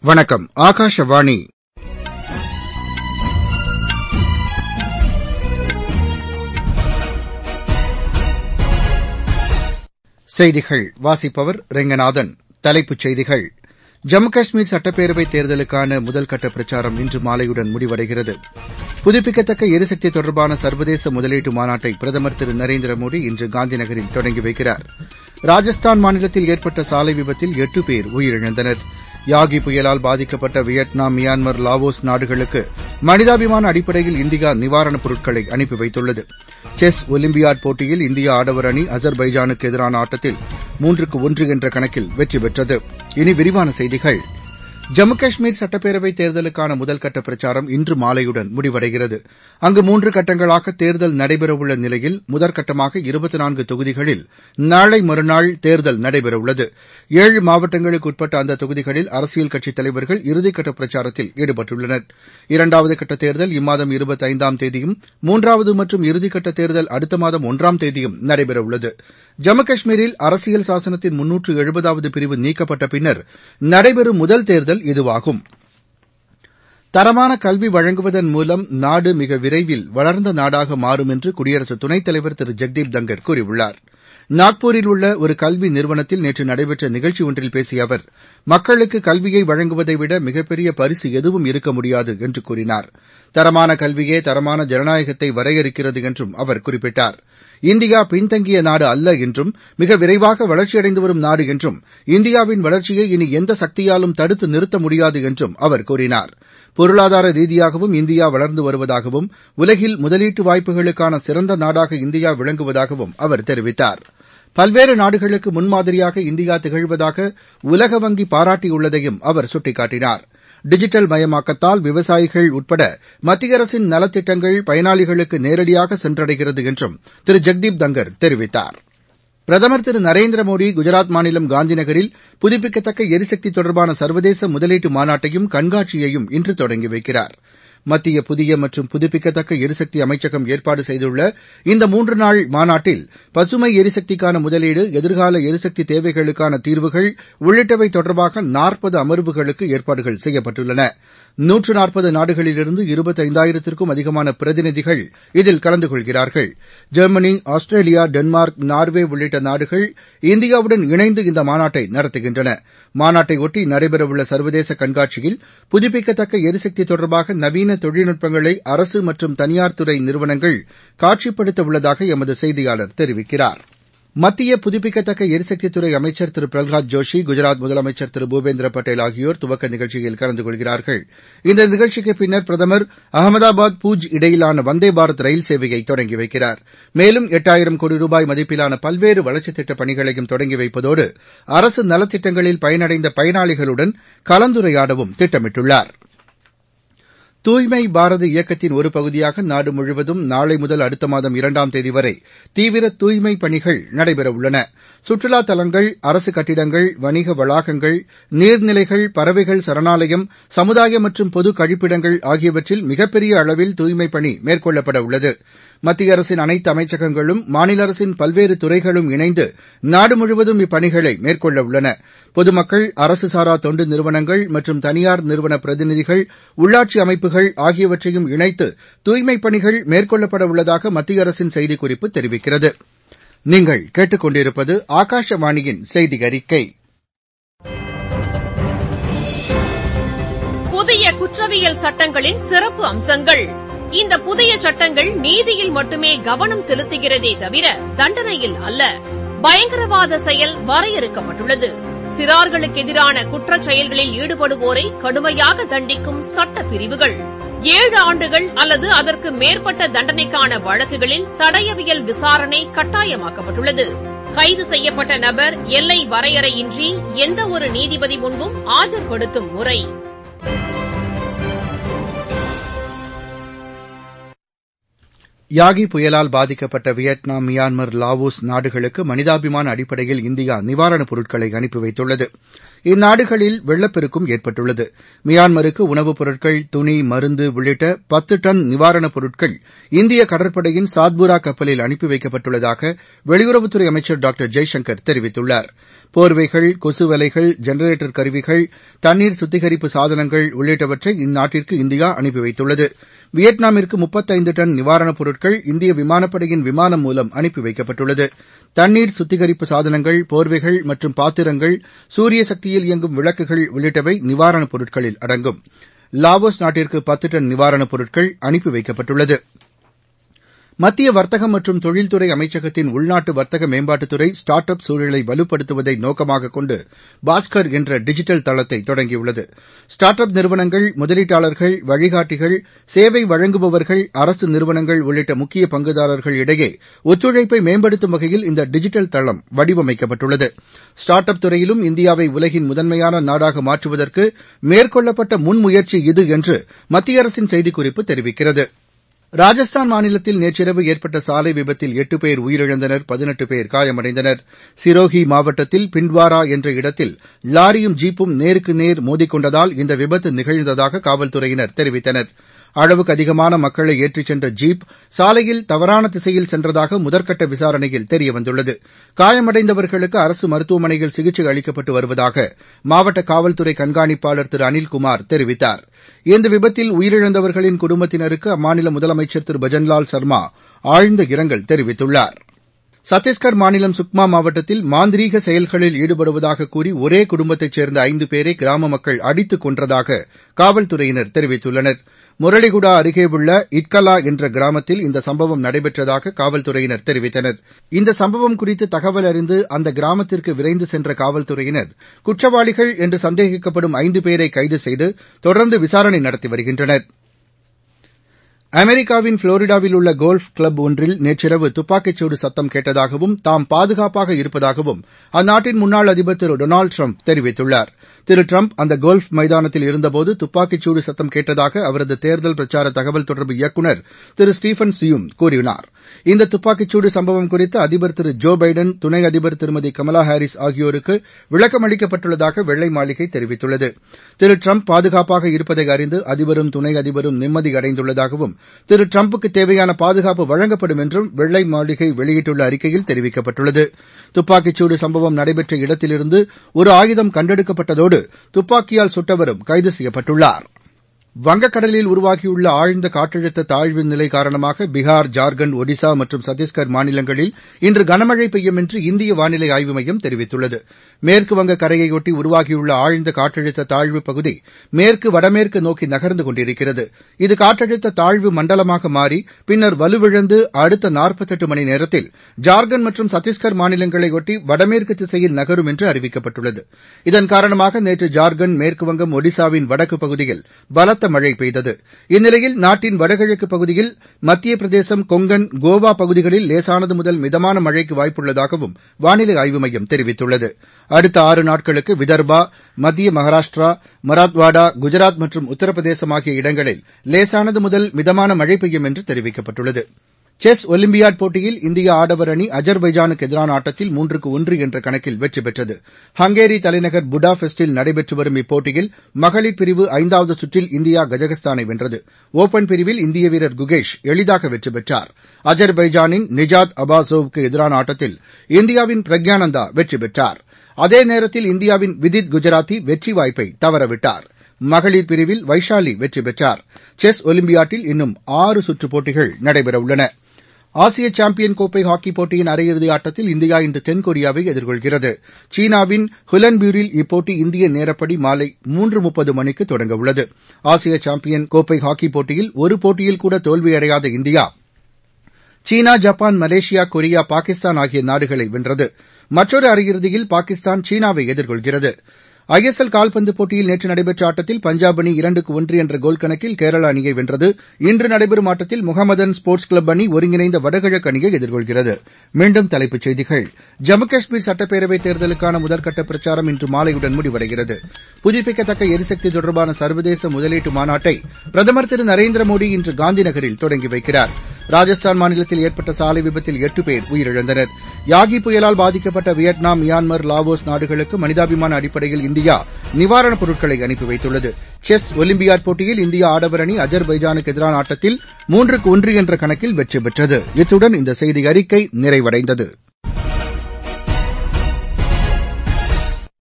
வணக்கம் ஆகாஷவாணி செய்திகள் வாசிப்பவர் ரெங்கநாதன் தலைப்புச் செய்திகள் ஜம்மு காஷ்மீர் சட்டப்பேரவைத் தேர்தலுக்கான முதல்கட்ட பிரச்சாரம் இன்று மாலையுடன் முடிவடைகிறது புதுப்பிக்கத்தக்க எரிசக்தி தொடர்பான சர்வதேச முதலீட்டு மாநாட்டை பிரதமர் திரு நரேந்திர மோடி இன்று காந்திநகரில் தொடங்கி வைக்கிறார் ராஜஸ்தான் மாநிலத்தில் ஏற்பட்ட சாலை விபத்தில் எட்டு பேர் உயிரிழந்தனர் யாகி புயலால் பாதிக்கப்பட்ட வியட்நாம் மியான்மர் லாவோஸ் நாடுகளுக்கு மனிதாபிமான அடிப்படையில் இந்தியா நிவாரணப் பொருட்களை அனுப்பி வைத்துள்ளது செஸ் ஒலிம்பியாட் போட்டியில் இந்திய ஆடவர் அணி அஜர்பைஜானுக்கு எதிரான ஆட்டத்தில் மூன்றுக்கு ஒன்று என்ற கணக்கில் வெற்றி பெற்றது இனி விரிவான செய்திகள் ஜம்மு காஷ்மீர் சட்டப்பேரவைத் தேர்தலுக்கான முதல்கட்ட பிரச்சாரம் இன்று மாலையுடன் முடிவடைகிறது அங்கு மூன்று கட்டங்களாக தேர்தல் நடைபெறவுள்ள நிலையில் முதற்கட்டமாக இருபத்தி நான்கு தொகுதிகளில் நாளை மறுநாள் தேர்தல் நடைபெறவுள்ளது ஏழு மாவட்டங்களுக்கு உட்பட்ட அந்த தொகுதிகளில் அரசியல் கட்சித் தலைவர்கள் இறுதிக்கட்ட பிரச்சாரத்தில் ஈடுபட்டுள்ளனர் இரண்டாவது கட்ட தேர்தல் இம்மாதம் இருபத்தைந்தாம் தேதியும் மூன்றாவது மற்றும் இறுதிக்கட்ட தேர்தல் அடுத்த மாதம் ஒன்றாம் தேதியும் நடைபெறவுள்ளது ஜம்மு காஷ்மீரில் அரசியல் சாசனத்தின் முன்னூற்று எழுபதாவது பிரிவு நீக்கப்பட்ட பின்னர் நடைபெறும் முதல் தேர்தல் இதுவாகும் தரமான கல்வி வழங்குவதன் மூலம் நாடு மிக விரைவில் வளர்ந்த நாடாக மாறும் என்று குடியரசு துணைத் தலைவர் திரு ஜெக்தீப் தங்கர் கூறியுள்ளார் நாக்பூரில் உள்ள ஒரு கல்வி நிறுவனத்தில் நேற்று நடைபெற்ற நிகழ்ச்சி ஒன்றில் பேசிய அவர் மக்களுக்கு கல்வியை வழங்குவதை விட மிகப்பெரிய பரிசு எதுவும் இருக்க முடியாது என்று கூறினார் தரமான கல்வியே தரமான ஜனநாயகத்தை வரையறுக்கிறது என்றும் அவர் குறிப்பிட்டார் இந்தியா பின்தங்கிய நாடு அல்ல என்றும் மிக விரைவாக வளர்ச்சியடைந்து வரும் நாடு என்றும் இந்தியாவின் வளர்ச்சியை இனி எந்த சக்தியாலும் தடுத்து நிறுத்த முடியாது என்றும் அவர் கூறினார் பொருளாதார ரீதியாகவும் இந்தியா வளர்ந்து வருவதாகவும் உலகில் முதலீட்டு வாய்ப்புகளுக்கான சிறந்த நாடாக இந்தியா விளங்குவதாகவும் அவர் தெரிவித்தார் பல்வேறு நாடுகளுக்கு முன்மாதிரியாக இந்தியா திகழ்வதாக உலக வங்கி பாராட்டியுள்ளதையும் அவர் சுட்டிக்காட்டினார் டிஜிட்டல் மயமாக்கத்தால் விவசாயிகள் உட்பட மத்திய அரசின் நலத்திட்டங்கள் பயனாளிகளுக்கு நேரடியாக சென்றடைகிறது என்றும் திரு ஜெக்தீப் தங்கர் தெரிவித்தார் பிரதமர் திரு நரேந்திர மோடி குஜராத் மாநிலம் காந்திநகரில் புதுப்பிக்கத்தக்க எரிசக்தி தொடர்பான சர்வதேச முதலீட்டு மாநாட்டையும் கண்காட்சியையும் இன்று தொடங்கி வைக்கிறார் மத்திய புதிய மற்றும் புதுப்பிக்கத்தக்க எரிசக்தி அமைச்சகம் ஏற்பாடு செய்துள்ள இந்த மூன்று நாள் மாநாட்டில் பசுமை எரிசக்திக்கான முதலீடு எதிர்கால எரிசக்தி தேவைகளுக்கான தீர்வுகள் உள்ளிட்டவை தொடர்பாக நாற்பது அமர்வுகளுக்கு ஏற்பாடுகள் செய்யப்பட்டுள்ளன நூற்று நாற்பது நாடுகளிலிருந்து இருபத்தைந்தாயிரத்திற்கும் அதிகமான பிரதிநிதிகள் இதில் கலந்து கொள்கிறார்கள் ஜெர்மனி ஆஸ்திரேலியா டென்மார்க் நார்வே உள்ளிட்ட நாடுகள் இந்தியாவுடன் இணைந்து இந்த மாநாட்டை நடத்துகின்றன மாநாட்டையொட்டி நடைபெறவுள்ள சர்வதேச கண்காட்சியில் புதுப்பிக்கத்தக்க எரிசக்தி தொடர்பாக நவீன தொழில்நுட்பங்களை அரசு மற்றும் தனியார் துறை நிறுவனங்கள் காட்சிப்படுத்த உள்ளதாக எமது செய்தியாளர் தெரிவிக்கிறார் மத்திய புதுப்பிக்கத்தக்க எரிசக்தித்துறை அமைச்சர் திரு பிரகலாத் ஜோஷி குஜராத் முதலமைச்சர் திரு பூபேந்திர பட்டேல் ஆகியோர் துவக்க நிகழ்ச்சியில் கலந்து கொள்கிறார்கள் இந்த நிகழ்ச்சிக்கு பின்னர் பிரதமர் அகமதாபாத் பூஜ் இடையிலான வந்தே பாரத் ரயில் சேவையை தொடங்கி வைக்கிறார் மேலும் எட்டாயிரம் கோடி ரூபாய் மதிப்பிலான பல்வேறு வளர்ச்சித் திட்டப் பணிகளையும் தொடங்கி வைப்பதோடு அரசு நலத்திட்டங்களில் பயனடைந்த பயனாளிகளுடன் கலந்துரையாடவும் திட்டமிட்டுள்ளாா் தூய்மை பாரத இயக்கத்தின் ஒரு பகுதியாக நாடு முழுவதும் நாளை முதல் அடுத்த மாதம் இரண்டாம் தேதி வரை தீவிர தூய்மைப் பணிகள் நடைபெறவுள்ளன சுற்றுலா தலங்கள் அரசு கட்டிடங்கள் வணிக வளாகங்கள் நீர்நிலைகள் பறவைகள் சரணாலயம் சமுதாய மற்றும் பொது கழிப்பிடங்கள் ஆகியவற்றில் மிகப்பெரிய அளவில் தூய்மைப் பணி மேற்கொள்ளப்பட உள்ளது மத்திய அரசின் அனைத்து அமைச்சகங்களும் மாநில அரசின் பல்வேறு துறைகளும் இணைந்து நாடு முழுவதும் இப்பணிகளை மேற்கொள்ள உள்ளன பொதுமக்கள் அரசு சாரா தொண்டு நிறுவனங்கள் மற்றும் தனியார் நிறுவன பிரதிநிதிகள் உள்ளாட்சி அமைப்புகள் ஆகியவற்றையும் இணைத்து தூய்மைப் பணிகள் மேற்கொள்ளப்பட உள்ளதாக மத்திய அரசின் செய்திக்குறிப்பு தெரிவிக்கிறது நீங்கள் கேட்டுக் கொண்டிருப்பது ஆகாஷவாணியின் செய்தி அறிக்கை புதிய குற்றவியல் சட்டங்களின் சிறப்பு அம்சங்கள் இந்த புதிய சட்டங்கள் நீதியில் மட்டுமே கவனம் செலுத்துகிறதே தவிர தண்டனையில் அல்ல பயங்கரவாத செயல் வரையறுக்கப்பட்டுள்ளது சிறார்களுக்கு எதிரான குற்றச் செயல்களில் ஈடுபடுவோரை கடுமையாக தண்டிக்கும் சட்ட பிரிவுகள் ஏழு ஆண்டுகள் அல்லது அதற்கு மேற்பட்ட தண்டனைக்கான வழக்குகளில் தடயவியல் விசாரணை கட்டாயமாக்கப்பட்டுள்ளது கைது செய்யப்பட்ட நபர் எல்லை வரையறையின்றி எந்த ஒரு நீதிபதி முன்பும் ஆஜர்படுத்தும் முறை யாகி புயலால் பாதிக்கப்பட்ட வியட்நாம் மியான்மர் லாவோஸ் நாடுகளுக்கு மனிதாபிமான அடிப்படையில் இந்தியா நிவாரணப் பொருட்களை அனுப்பி வைத்துள்ளது இந்நாடுகளில் வெள்ளப்பெருக்கும் ஏற்பட்டுள்ளது மியான்மருக்கு உணவுப் பொருட்கள் துணி மருந்து உள்ளிட்ட பத்து டன் நிவாரணப் பொருட்கள் இந்திய கடற்படையின் சாத்புரா கப்பலில் அனுப்பி வைக்கப்பட்டுள்ளதாக வெளியுறவுத்துறை அமைச்சர் டாக்டர் ஜெய்சங்கர் தெரிவித்துள்ளார் போர்வைகள் கொசுவலைகள் ஜெனரேட்டர் கருவிகள் தண்ணீர் சுத்திகரிப்பு சாதனங்கள் உள்ளிட்டவற்றை இந்நாட்டிற்கு இந்தியா அனுப்பி வைத்துள்ளது வியட்நாமிற்கு முப்பத்தைந்து டன் நிவாரணப் பொருட்கள் இந்திய விமானப்படையின் விமானம் மூலம் அனுப்பி வைக்கப்பட்டுள்ளது தண்ணீர் சுத்திகரிப்பு சாதனங்கள் போர்வைகள் மற்றும் பாத்திரங்கள் சூரிய சக்தியில் இயங்கும் விளக்குகள் உள்ளிட்டவை நிவாரணப் பொருட்களில் அடங்கும் லாவோஸ் நாட்டிற்கு பத்து டன் நிவாரணப் பொருட்கள் அனுப்பி வைக்கப்பட்டுள்ளது மத்திய வர்த்தகம் மற்றும் தொழில்துறை அமைச்சகத்தின் உள்நாட்டு வர்த்தக மேம்பாட்டுத்துறை ஸ்டார்ட் அப் சூழலை வலுப்படுத்துவதை நோக்கமாக கொண்டு பாஸ்கர் என்ற டிஜிட்டல் தளத்தை தொடங்கியுள்ளது ஸ்டார்ட் அப் நிறுவனங்கள் முதலீட்டாளர்கள் வழிகாட்டிகள் சேவை வழங்குபவர்கள் அரசு நிறுவனங்கள் உள்ளிட்ட முக்கிய பங்குதாரர்கள் இடையே ஒத்துழைப்பை மேம்படுத்தும் வகையில் இந்த டிஜிட்டல் தளம் வடிவமைக்கப்பட்டுள்ளது ஸ்டார்ட் அப் துறையிலும் இந்தியாவை உலகின் முதன்மையான நாடாக மாற்றுவதற்கு மேற்கொள்ளப்பட்ட முன்முயற்சி இது என்று மத்திய அரசின் செய்திக்குறிப்பு தெரிவிக்கிறது ராஜஸ்தான் மாநிலத்தில் நேற்றிரவு ஏற்பட்ட சாலை விபத்தில் எட்டு பேர் உயிரிழந்தனர் பதினெட்டு பேர் காயமடைந்தனர் சிரோஹி மாவட்டத்தில் பிண்ட்வாரா என்ற இடத்தில் லாரியும் ஜீப்பும் நேருக்கு நேர் மோதிக்கொண்டதால் இந்த விபத்து நிகழ்ந்ததாக காவல்துறையினர் தெரிவித்தனர் அளவுக்கு அதிகமான மக்களை ஏற்றிச் சென்ற ஜீப் சாலையில் தவறான திசையில் சென்றதாக முதற்கட்ட விசாரணையில் தெரியவந்துள்ளது காயமடைந்தவர்களுக்கு அரசு மருத்துவமனையில் சிகிச்சை அளிக்கப்பட்டு வருவதாக மாவட்ட காவல்துறை கண்காணிப்பாளர் திரு அனில்குமார் தெரிவித்தார் இந்த விபத்தில் உயிரிழந்தவர்களின் குடும்பத்தினருக்கு அம்மாநில முதலமைச்சர் திரு பஜன்லால் சர்மா ஆழ்ந்த இரங்கல் தெரிவித்துள்ளார் சத்தீஸ்கர் மாநிலம் சுக்மா மாவட்டத்தில் மாந்திரீக செயல்களில் ஈடுபடுவதாக கூறி ஒரே குடும்பத்தைச் சேர்ந்த ஐந்து பேரை கிராம மக்கள் அடித்துக் கொன்றதாக காவல்துறையினர் தெரிவித்துள்ளனர் முரளிகுடா அருகே உள்ள இட்கலா என்ற கிராமத்தில் இந்த சம்பவம் நடைபெற்றதாக காவல்துறையினர் தெரிவித்தனர் இந்த சம்பவம் குறித்து தகவல் அறிந்து அந்த கிராமத்திற்கு விரைந்து சென்ற காவல்துறையினர் குற்றவாளிகள் என்று சந்தேகிக்கப்படும் ஐந்து பேரை கைது செய்து தொடர்ந்து விசாரணை நடத்தி வருகின்றனர் அமெரிக்காவின் புளோரிடாவில் உள்ள கோல்ஃப் கிளப் ஒன்றில் நேற்றிரவு துப்பாக்கிச்சூடு சத்தம் கேட்டதாகவும் தாம் பாதுகாப்பாக இருப்பதாகவும் அந்நாட்டின் முன்னாள் அதிபர் திரு டொனால்டு ட்ரம்ப் தெரிவித்துள்ளார் திரு ட்ரம்ப் அந்த கோல்ஃப் மைதானத்தில் இருந்தபோது துப்பாக்கிச்சூடு சத்தம் கேட்டதாக அவரது தேர்தல் பிரச்சார தகவல் தொடர்பு இயக்குநர் திரு ஸ்டீபன் சியும் கூறினார் இந்த துப்பாக்கிச்சூடு சம்பவம் குறித்து அதிபர் திரு ஜோ பைடன் துணை அதிபர் திருமதி கமலா ஹாரிஸ் ஆகியோருக்கு விளக்கம் அளிக்கப்பட்டுள்ளதாக வெள்ளை மாளிகை தெரிவித்துள்ளது திரு ட்ரம்ப் பாதுகாப்பாக இருப்பதை அறிந்து அதிபரும் துணை அதிபரும் நிம்மதி அடைந்துள்ளதாகவும் திரு டிரம்புக்கு தேவையான பாதுகாப்பு வழங்கப்படும் என்றும் வெள்ளை மாளிகை வெளியிட்டுள்ள அறிக்கையில் தெரிவிக்கப்பட்டுள்ளது துப்பாக்கிச்சூடு சம்பவம் நடைபெற்ற இடத்திலிருந்து ஒரு ஆயுதம் கண்டெடுக்கப்பட்டதோடு துப்பாக்கியால் சுட்டவரும் கைது செய்யப்பட்டுள்ளார் வங்கக்கடலில் உருவாகியுள்ள ஆழ்ந்த காற்றழுத்த தாழ்வு நிலை காரணமாக பீகார் ஜார்க்கண்ட் ஒடிசா மற்றும் சத்தீஸ்கர் மாநிலங்களில் இன்று கனமழை பெய்யும் என்று இந்திய வானிலை ஆய்வு மையம் தெரிவித்துள்ளது மேற்குவங்க கரையையொட்டி உருவாகியுள்ள ஆழ்ந்த காற்றழுத்த தாழ்வு பகுதி மேற்கு வடமேற்கு நோக்கி நகர்ந்து கொண்டிருக்கிறது இது காற்றழுத்த தாழ்வு மண்டலமாக மாறி பின்னர் வலுவிழந்து அடுத்த நாற்பத்தெட்டு மணி நேரத்தில் ஜார்க்கண்ட் மற்றும் சத்தீஸ்கர் மாநிலங்களையொட்டி வடமேற்கு திசையில் நகரும் என்று அறிவிக்கப்பட்டுள்ளது இதன் காரணமாக நேற்று ஜார்க்கண்ட் மேற்குவங்கம் ஒடிசாவின் வடக்கு பகுதியில் பலத்த மழை பெய்தது இந்நிலையில் நாட்டின் வடகிழக்கு பகுதியில் மத்திய பிரதேசம் கொங்கன் கோவா பகுதிகளில் லேசானது முதல் மிதமான மழைக்கு வாய்ப்புள்ளதாகவும் வானிலை ஆய்வு மையம் தெரிவித்துள்ளது அடுத்த ஆறு நாட்களுக்கு விதர்பா மத்திய மகாராஷ்டிரா மராத்வாடா குஜராத் மற்றும் உத்தரப்பிரதேசம் ஆகிய இடங்களில் லேசானது முதல் மிதமான மழை பெய்யும் என்று தெரிவிக்கப்பட்டுள்ளது செஸ் ஒலிம்பியாட் போட்டியில் இந்திய ஆடவர் அணி அஜர்பைஜானுக்கு எதிரான ஆட்டத்தில் மூன்றுக்கு ஒன்று என்ற கணக்கில் வெற்றி பெற்றது ஹங்கேரி தலைநகர் புடாபெஸ்டில் நடைபெற்று வரும் இப்போட்டியில் மகளிர் பிரிவு ஐந்தாவது சுற்றில் இந்தியா கஜகஸ்தானை வென்றது ஒபன் பிரிவில் இந்திய வீரர் குகேஷ் எளிதாக வெற்றி பெற்றார் அஜர்பைஜானின் நிஜாத் அபாசோவுக்கு எதிரான ஆட்டத்தில் இந்தியாவின் பிரக்யானந்தா வெற்றி பெற்றார் அதே நேரத்தில் இந்தியாவின் விதித் குஜராத்தி வெற்றி வாய்ப்பை தவறவிட்டார் மகளிர் பிரிவில் வைஷாலி வெற்றி பெற்றார் செஸ் ஒலிம்பியாட்டில் இன்னும் ஆறு சுற்றுப் போட்டிகள் நடைபெறவுள்ளன ஆசிய சாம்பியன் கோப்பை ஹாக்கிப் போட்டியின் அரையிறுதி ஆட்டத்தில் இந்தியா இன்று தென்கொரியாவை எதிர்கொள்கிறது சீனாவின் ஹுலன்பூரில் இப்போட்டி இந்திய நேரப்படி மாலை மூன்று முப்பது மணிக்கு தொடங்கவுள்ளது ஆசிய சாம்பியன் கோப்பை ஹாக்கிப் போட்டியில் ஒரு போட்டியில் கூட தோல்வியடையாத India China Japan Malaysia Korea Pakistan ஆகிய நாடுகளை வென்றது மற்றொரு அரையிறுதியில் பாகிஸ்தான் சீனாவை எதிர்கொள்கிறது ஐ எஸ் எல் கால்பந்து போட்டியில் நேற்று நடைபெற்ற ஆட்டத்தில் பஞ்சாப் அணி இரண்டுக்கு ஒன்று என்ற கோல் கணக்கில் கேரள அணியை வென்றது இன்று நடைபெறும் ஆட்டத்தில் முகமதன் ஸ்போர்ட்ஸ் கிளப் அணி ஒருங்கிணைந்த வடகிழக்கு அணியை எதிர்கொள்கிறது மீண்டும் தலைப்புச் செய்திகள் ஜம்மு காஷ்மீர் சட்டப்பேரவைத் தேர்தலுக்கான முதற்கட்ட பிரச்சாரம் இன்று மாலையுடன் முடிவடைகிறது புதுப்பிக்கத்தக்க எரிசக்தி தொடர்பான சர்வதேச முதலீட்டு மாநாட்டை பிரதமர் திரு நரேந்திர மோடி இன்று காந்திநகரில் தொடங்கி வைக்கிறார் ராஜஸ்தான் மாநிலத்தில் ஏற்பட்ட சாலை விபத்தில் எட்டு பேர் உயிரிழந்தனர் யாகி புயலால் பாதிக்கப்பட்ட வியட்நாம் மியான்மர் லாவோஸ் நாடுகளுக்கு மனிதாபிமான அடிப்படையில் இந்தியா நிவாரணப் பொருட்களை அனுப்பி வைத்துள்ளது செஸ் ஒலிம்பியாட் போட்டியில் இந்திய ஆடவர் அணி அஜர்பைஜானுக்கு எதிரான ஆட்டத்தில் மூன்றுக்கு ஒன்று என்ற கணக்கில் வெற்றி பெற்றது இத்துடன் இந்த செய்தி அறிக்கை நிறைவடைந்தது